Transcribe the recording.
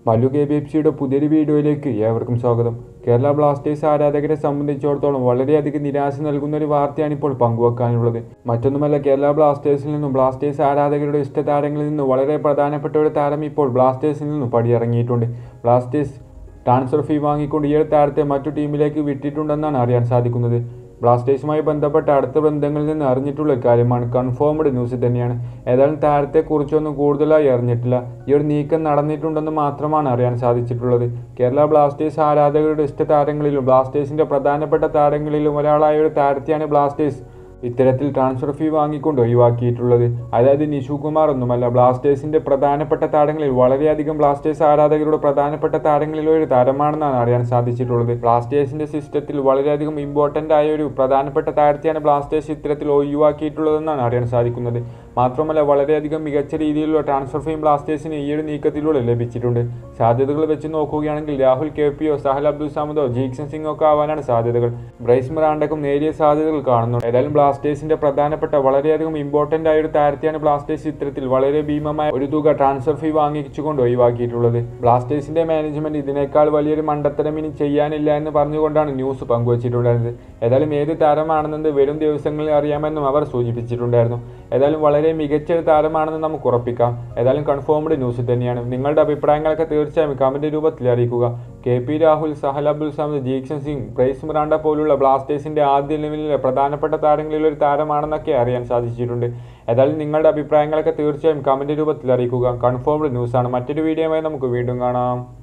Mallu K B F സിയുടെ പുതിയൊരു വീഡിയോയിലേക്ക് ഏവർക്കും സ്വാഗതം കേരള ബ്ലാസ്റ്റേഴ്സ് ആരാധകരെ സംബന്ധിച്ചിടത്തോളം വളരെയധികം നിരാശ നൽകുന്ന ഒരു വാർത്തയാണ് ഇപ്പോൾ പങ്കുവെക്കാനുള്ളത് മറ്റൊന്നുമല്ല കേരള ബ്ലാസ്റ്റേഴ്സിൽ നിന്നും ബ്ലാസ്റ്റേഴ്സ് ആരാധകരുടെ ഇഷ്ടതാരങ്ങളിൽ നിന്നും വളരെ പ്രധാനപ്പെട്ട ഒരു താരം ഇപ്പോൾ ബ്ലാസ്റ്റേഴ്സിൽ നിന്നും പടിയിറങ്ങിയിട്ടുണ്ട് ബ്ലാസ്റ്റേഴ്സ് ട്രാൻസ്ഫർ ഫീ വാങ്ങിക്കൊണ്ട് ഈ ഒരു താരത്തെ മറ്റു ടീമിലേക്ക് വിട്ടിട്ടുണ്ടെന്നാണ് അറിയാൻ സാധിക്കുന്നത് ബ്ലാസ്റ്റേഴ്സുമായി ബന്ധപ്പെട്ട അടുത്ത ബന്ധങ്ങളിൽ നിന്ന് അറിഞ്ഞിട്ടുള്ള ഒരു കാര്യമാണ് കൺഫേംഡ് ന്യൂസ് തന്നെയാണ് ഏതായാലും താരത്തെക്കുറിച്ചൊന്നും കൂടുതലായി അറിഞ്ഞിട്ടില്ല ഈ ഒരു നീക്കം നടന്നിട്ടുണ്ടെന്ന് മാത്രമാണ് അറിയാൻ സാധിച്ചിട്ടുള്ളത് കേരള ബ്ലാസ്റ്റേഴ്സ് ആരാധകരുടെ ഇഷ്ട താരങ്ങളിലും ബ്ലാസ്റ്റേഴ്സിന്റെ പ്രധാനപ്പെട്ട താരങ്ങളിലും ഒരാളായ ഒരു താരത്തെയാണ് ബ്ലാസ്റ്റേഴ്സ് ഇത്തരത്തിൽ ട്രാൻസ്ഫർ ഫീ വാങ്ങിക്കൊണ്ട് ഒഴിവാക്കിയിട്ടുള്ളത് അതായത് നിഷു കുമാർ ഒന്നുമല്ല ബ്ലാസ്റ്റേഴ്സിന്റെ പ്രധാനപ്പെട്ട താരങ്ങളിൽ വളരെയധികം ബ്ലാസ്റ്റേഴ്സ് ആരാധകരുടെ പ്രധാനപ്പെട്ട താരങ്ങളിൽ ഒരു താരമാണെന്നാണ് അറിയാൻ സാധിച്ചിട്ടുള്ളത് ബ്ലാസ്റ്റേഴ്സിന്റെ സിസ്റ്റത്തിൽ വളരെയധികം ഇമ്പോർട്ടന്റ് ആയ ഒരു പ്രധാനപ്പെട്ട താരത്തെയാണ് ബ്ലാസ്റ്റേഴ്സ് ഇത്തരത്തിൽ ഒഴിവാക്കിയിട്ടുള്ളതെന്നാണ് അറിയാൻ സാധിക്കുന്നത് മാത്രമല്ല വളരെയധികം മികച്ച രീതിയിലുള്ള ട്രാൻസ്ഫർ ഫീം ബ്ലാസ്റ്റേഴ്സിന് ഈ ഒരു നീക്കത്തിലൂടെ ലഭിച്ചിട്ടുണ്ട് സാധ്യതകൾ വെച്ച് നോക്കുകയാണെങ്കിൽ രാഹുൽ കെ പിയോ സഹൽ അബ്ദുൽ സമദോ ജീക്സൺ സിംഗ് ഒക്കെ ആവാനാണ് സാധ്യതകൾ ബ്രൈസ് മിറാണ്ടക്കും നേരിയ സാധ്യതകൾ കാണുന്നു ഏതായാലും ബ്ലാസ്റ്റേഴ്സിന്റെ പ്രധാനപ്പെട്ട വളരെയധികം ഇമ്പോർട്ടന്റ് ആയ ഒരു താരത്തെയാണ് ബ്ലാസ്റ്റേഴ്സ് ഇത്തരത്തിൽ വളരെ ഭീമമായ ഒരു തുക ട്രാൻസ്ഫർ ഫീ വാങ്ങിച്ചുകൊണ്ട് ഒഴിവാക്കിയിട്ടുള്ളത് ബ്ലാസ്റ്റേഴ്സിന്റെ മാനേജ്മെന്റ് ഇതിനേക്കാൾ വലിയൊരു മണ്ടത്തരം ഇനി ചെയ്യാനില്ല എന്ന് പറഞ്ഞുകൊണ്ടാണ് ന്യൂസ് പങ്കുവച്ചിട്ടുണ്ടായിരുന്നത് ഏതായാലും ഏത് താരമാണെന്നത് വരും ദിവസങ്ങളിൽ അറിയാമെന്നും അവർ സൂചിപ്പിച്ചിട്ടുണ്ടായിരുന്നു ഏതായാലും വളരെ മികച്ച ഒരു താരമാണെന്ന് നമുക്ക് ഉറപ്പിക്കാം ഏതായാലും കൺഫേംഡ് ന്യൂസ് തന്നെയാണ് നിങ്ങളുടെ അഭിപ്രായങ്ങളൊക്കെ തീർച്ചയായും കമന്റ് രൂപത്തിൽ അറിയിക്കുക കെ പി രാഹുൽ സഹൽ അബ്ദുൽ സമദ് ജീക്സൺ സിംഗ് പ്രൈസ് മിറാണ്ട പോലുള്ള ബ്ലാസ്റ്റേഴ്സിന്റെ ആദ്യ ലെവലിലെ പ്രധാനപ്പെട്ട താരങ്ങളിൽ ഒരു താരമാണെന്നൊക്കെ അറിയാൻ സാധിച്ചിട്ടുണ്ട് ഏതായാലും നിങ്ങളുടെ അഭിപ്രായങ്ങളൊക്കെ തീർച്ചയായും കമന്റ് രൂപത്തിൽ അറിയിക്കുക കൺഫേംഡ് ന്യൂസാണ് മറ്റൊരു വീഡിയോയുമായി നമുക്ക് വീണ്ടും കാണാം